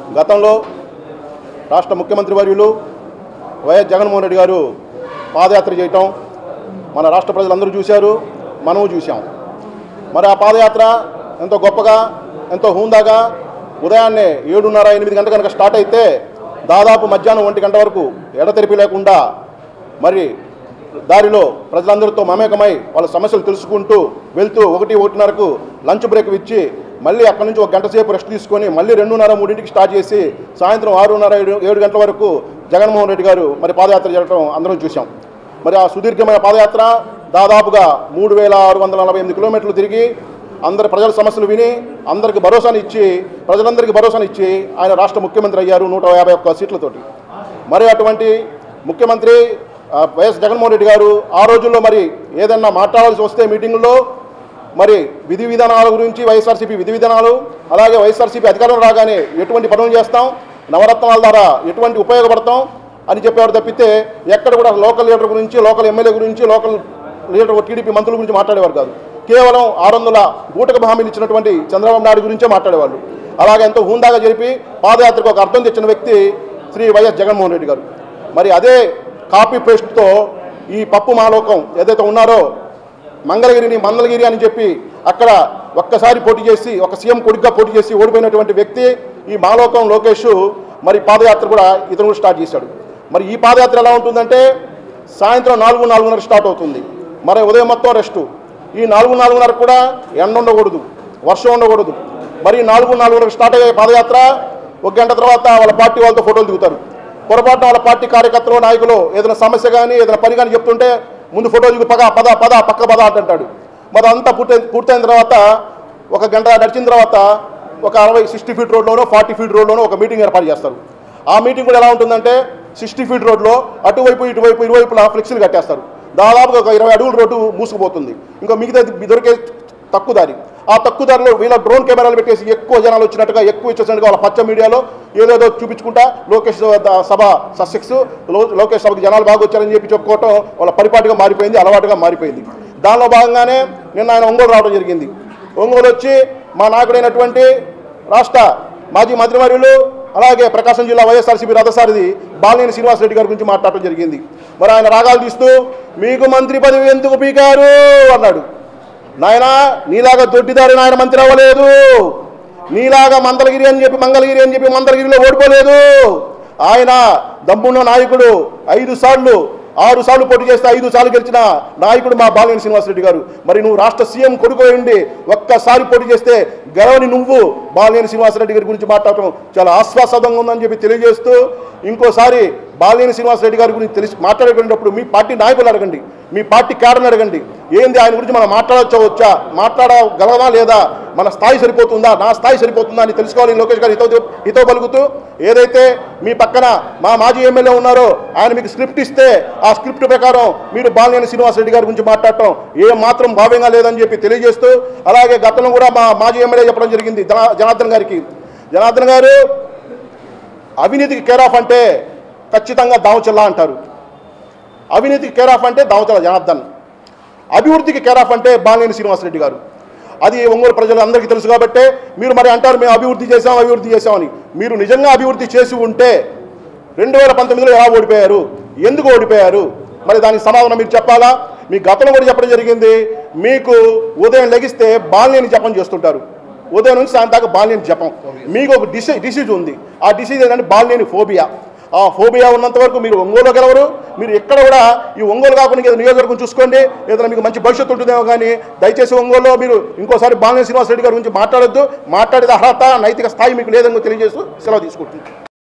గతంలో రాష్ట్ర ముఖ్యమంత్రి వర్యులు వైఎస్ జగన్మోహన్ రెడ్డి గారు పాదయాత్ర చేయటం మన రాష్ట్ర ప్రజలందరూ చూశారు మనము చూసాం మరి ఆ పాదయాత్ర ఎంతో గొప్పగా ఎంతో హూందాగా ఉదయాన్నే ఏడున్నర ఎనిమిది గంటల కనుక స్టార్ట్ అయితే దాదాపు మధ్యాహ్నం ఒంటి గంట వరకు ఎడతెరిపి లేకుండా మరి దారిలో ప్రజలందరితో మమేకమై వాళ్ళ సమస్యలు తెలుసుకుంటూ వెళ్తూ ఒకటి ఒకటిన్నరకు లంచ్ బ్రేక్ ఇచ్చి మళ్ళీ అక్కడి నుంచి ఒక గంట సేపు రెస్ట్ తీసుకొని మళ్ళీ రెండున్నర మూడింటికి స్టార్ట్ చేసి సాయంత్రం ఆరున్నర ఏడు ఏడు గంటల వరకు జగన్మోహన్ రెడ్డి గారు మరి పాదయాత్ర జరగడం అందరం చూసాం మరి ఆ సుదీర్ఘమైన పాదయాత్ర దాదాపుగా మూడు వేల ఆరు వందల నలభై ఎనిమిది కిలోమీటర్లు తిరిగి అందరి ప్రజల సమస్యలు విని అందరికి భరోసాని ఇచ్చి ప్రజలందరికీ భరోసాని ఇచ్చి ఆయన రాష్ట్ర ముఖ్యమంత్రి అయ్యారు నూట యాభై ఒక్క సీట్లతోటి మరి అటువంటి ముఖ్యమంత్రి ఆ, వైఎస్ జగన్మోహన్ రెడ్డి గారు ఆ రోజుల్లో మరి ఏదన్నా మాట్లాడాల్సి వస్తే మీటింగుల్లో మరి విధి విధానాల గురించి వైఎస్ఆర్సీపీ విధి విధానాలు అలాగే వైఎస్ఆర్సీపీ అధికారం రాగానే ఎటువంటి పనులు చేస్తాం నవరత్నాల ద్వారా ఎటువంటి ఉపయోగపడతాం అని చెప్పేవారు తప్పితే ఎక్కడ కూడా లోకల్ లీడర్ గురించి లోకల్ ఎమ్మెల్యే గురించి లోకల్ లీడర్ టీడీపీ మంత్రుల గురించి మాట్లాడేవారు కాదు కేవలం ఆరు వందల బూటక హామీలు ఇచ్చినటువంటి చంద్రబాబు నాయుడు గురించే మాట్లాడేవాళ్ళు అలాగే ఎంతో హూందాగా జరిపి పాదయాత్రకు ఒక అర్థం తెచ్చిన వ్యక్తి శ్రీ వైఎస్ జగన్మోహన్ రెడ్డి గారు మరి అదే కాపీ పేస్ట్తో ఈ పప్పు మాలోకం ఏదైతే ఉన్నారో మంగళగిరిని మంగళగిరి అని చెప్పి అక్కడ ఒక్కసారి పోటీ చేసి ఒక సీఎం కొడుగ్గా పోటీ చేసి ఓడిపోయినటువంటి వ్యక్తి ఈ మాలోకం లోకేష్ మరి పాదయాత్ర కూడా ఇతను కూడా స్టార్ట్ చేశాడు మరి ఈ పాదయాత్ర ఎలా ఉంటుందంటే సాయంత్రం నాలుగు నాలుగున్నర స్టార్ట్ అవుతుంది మరి ఉదయం మొత్తం రెస్టు ఈ నాలుగు నాలుగున్నర కూడా ఎండ ఉండకూడదు వర్షం ఉండకూడదు మరి నాలుగు నాలుగున్నర స్టార్ట్ అయ్యే పాదయాత్ర ఒక గంట తర్వాత వాళ్ళ పార్టీ వాళ్ళతో ఫోటోలు దిగుతారు పొరపాటున వాళ్ళ పార్టీ కార్యకర్తలు నాయకులు ఏదైనా సమస్య కానీ ఏదైనా పని కానీ చెప్తుంటే ముందు ఫోటో దిగు పగ పద పద పక్క పద అంటుంటాడు మరి అంతా పూర్తయి పూర్తయిన తర్వాత ఒక గంట నడిచిన తర్వాత ఒక అరవై సిక్స్టీ ఫీట్ రోడ్లోనో ఫార్టీ ఫీట్ రోడ్లోనో ఒక మీటింగ్ ఏర్పాటు చేస్తారు ఆ మీటింగ్ కూడా ఎలా ఉంటుందంటే సిక్స్టీ ఫీట్ రోడ్లో అటువైపు ఇటువైపు ఇరువైపులా ఫ్లెక్సీలు కట్టేస్తారు దాదాపుగా ఒక ఇరవై అడుగుల రోడ్డు మూసుకుపోతుంది ఇంకా మిగతా దొరికే తక్కువ దారి ఆ తక్కువ దారిలో వీళ్ళ డ్రోన్ కెమెరాలు పెట్టేసి ఎక్కువ జనాలు వచ్చినట్టుగా ఎక్కువ వచ్చేసినట్టుగా వాళ్ళ పచ్చ మీడియాలో ఏదేదో చూపించుకుంటా లోకేష్ ద- సభ సస్సెక్స్ లోకేష్ సభకి జనాలు బాగా వచ్చారని చెప్పి చెప్పుకోవటం వాళ్ళ పరిపాటిగా మారిపోయింది అలవాటుగా మారిపోయింది దానిలో భాగంగానే నిన్న ఆయన ఒంగోలు రావడం జరిగింది ఒంగోలు వచ్చి మా నాయకుడైనటువంటి రాష్ట్ర మాజీ మంత్రివర్యులు అలాగే ప్రకాశం జిల్లా వైఎస్ఆర్సీపీ రథసారథి బాలినేని శ్రీనివాసరెడ్డి గారి గురించి మాట్లాడటం జరిగింది మరి ఆయన రాగాలు తీస్తూ మీకు మంత్రి పదవి ఎందుకు పీకారు అన్నాడు నాయన నీలాగా దొడ్డిదారి నాయన మంత్రి అవ్వలేదు నీలాగా మందలగిరి అని చెప్పి మంగళగిరి అని చెప్పి మందలగిరిలో ఓడిపోలేదు ఆయన దమ్మున్న నాయకుడు ఐదు సార్లు ఆరు సార్లు పోటీ చేస్తే ఐదు సార్లు గెలిచిన నాయకుడు మా బాలినేని శ్రీనివాసరెడ్డి గారు మరి నువ్వు రాష్ట్ర సీఎం కొడుకు ఉండి ఒక్కసారి పోటీ చేస్తే గెలవని నువ్వు బాలినేని శ్రీనివాసరెడ్డి గారి గురించి మాట్లాడటం చాలా ఆశ్వాసంగా ఉందని చెప్పి తెలియజేస్తూ ఇంకోసారి బాలినేని శ్రీనివాసరెడ్డి గారి గురించి తెలిసి మాట్లాడేటప్పుడు మీ పార్టీ నాయకులు అడగండి మీ పార్టీ క్యాడర్ని అడగండి ఏంది ఆయన గురించి మనం మాట్లాడవచ్చా మాట్లాడగలమా లేదా మన స్థాయి సరిపోతుందా నా స్థాయి సరిపోతుందా అని తెలుసుకోవాలని లోకేష్ గారు హితో హితో పలుకుతూ ఏదైతే మీ పక్కన మా మాజీ ఎమ్మెల్యే ఉన్నారో ఆయన మీకు స్క్రిప్ట్ ఇస్తే ఆ స్క్రిప్ట్ ప్రకారం మీరు బాలినేని శ్రీనివాసరెడ్డి గారి గురించి మాట్లాడటం ఏ మాత్రం భావ్యంగా లేదని చెప్పి తెలియజేస్తూ అలాగే గతంలో కూడా మా మాజీ ఎమ్మెల్యే చెప్పడం జరిగింది జనా- జనార్దన్ గారికి జనార్దన్ గారు అవినీతికి కేర్ ఆఫ్ అంటే ఖచ్చితంగా దావచల్లా అంటారు అవినీతికి కేర్ ఆఫ్ అంటే దావచల జనార్దన్ అభివృద్ధికి కేర్ ఆఫ్ అంటే బాలినేని శ్రీనివాసరెడ్డి గారు అది ఒంగోలు ప్రజలు అందరికీ తెలుసు కాబట్టే మీరు మరి అంటారు మేము అభివృద్ధి చేసాం అభివృద్ధి చేసామని మీరు నిజంగా అభివృద్ధి చేసి ఉంటే రెండు వేల పంతొమ్మిదిలో ఎలా ఓడిపోయారు ఎందుకు ఓడిపోయారు మరి దానికి సమాధానం మీరు చెప్పాలా మీ గతంలో కూడా చెప్పడం జరిగింది మీకు ఉదయం లెగిస్తే బాలినేని జపం చేస్తుంటారు ఉదయం నుంచి సాయంత్రం దాకా బాలినేని జపం మీకు ఒక డిసీ డిసీజ్ ఉంది ఆ డిసీజ్ ఏంటంటే బాలినేని ఫోబియా ఆ ఫోబియా ఉన్నంత వరకు మీరు ఒంగోలు గెలవరు మీరు ఎక్కడ కూడా ఈ ఒంగోలు కాకుండా ఏదో నియోజకవర్గం చూసుకోండి ఏదైనా మీకు మంచి భవిష్యత్తు ఉంటుందేమో కానీ దయచేసి ఒంగోలులో మీరు ఇంకోసారి బాలినేని శ్రీనివాసరెడ్డి గారి గురించి మాట్లాడొద్దు మాట్లాడేది అర్హత నైతిక స్థాయి మీకు లేదని తెలియజేస్తూ సెలవు తీసుకుంటుంది